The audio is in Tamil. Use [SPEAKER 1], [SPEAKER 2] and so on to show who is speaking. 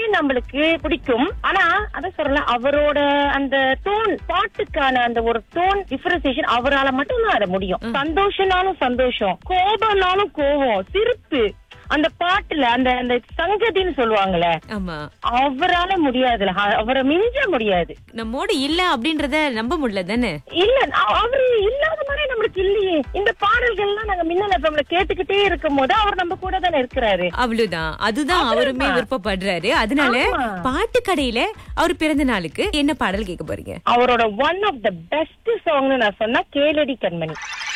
[SPEAKER 1] நம்மளுக்கு பிடிக்கும் ஆனா அத சொல்லல அவரோட அந்த டோன் பாட்டுக்கான அந்த ஒரு டோன் டிஃபரன்சியேஷன் அவரால மட்டும்தான் அதை முடியும் சந்தோஷம்னாலும் சந்தோஷம் கோபம்னாலும் கோபம் சிரிப்பு அந்த பாட்டுல அந்த அந்த சங்கதின்னு சொல்லுவாங்கல்ல
[SPEAKER 2] ஆமா
[SPEAKER 1] அவரால முடியாதுல அ- அவரை மிஞ்ச முடியாது
[SPEAKER 2] நம்மோட இல்ல அப்படின்றத நம்ப முடியல தானே
[SPEAKER 1] இல்ல அ- அவரு இல்லாத மாதிரி நம்மளுக்கு இல்லையே இந்த பாடல்கள்லாம் நாங்க மின்னல் எஃப்எம்ல கேட்டுக்கிட்டே இருக்கும் போது அவர் நம்ம கூட தானே இருக்கிறாரு
[SPEAKER 2] அவ்வளவுதான் அதுதான் அவருமே விருப்பப்படுறாரு அதனால
[SPEAKER 1] ஆமா.
[SPEAKER 2] பாட்டு கடையில அவர் பிறந்த நாளுக்கு என்ன பாடல் கேட்க போறீங்க
[SPEAKER 1] அவரோட ஒன் ஆஃப் த பெஸ்ட் சாங்னு நான் சொன்னா கேளடி கண்மணி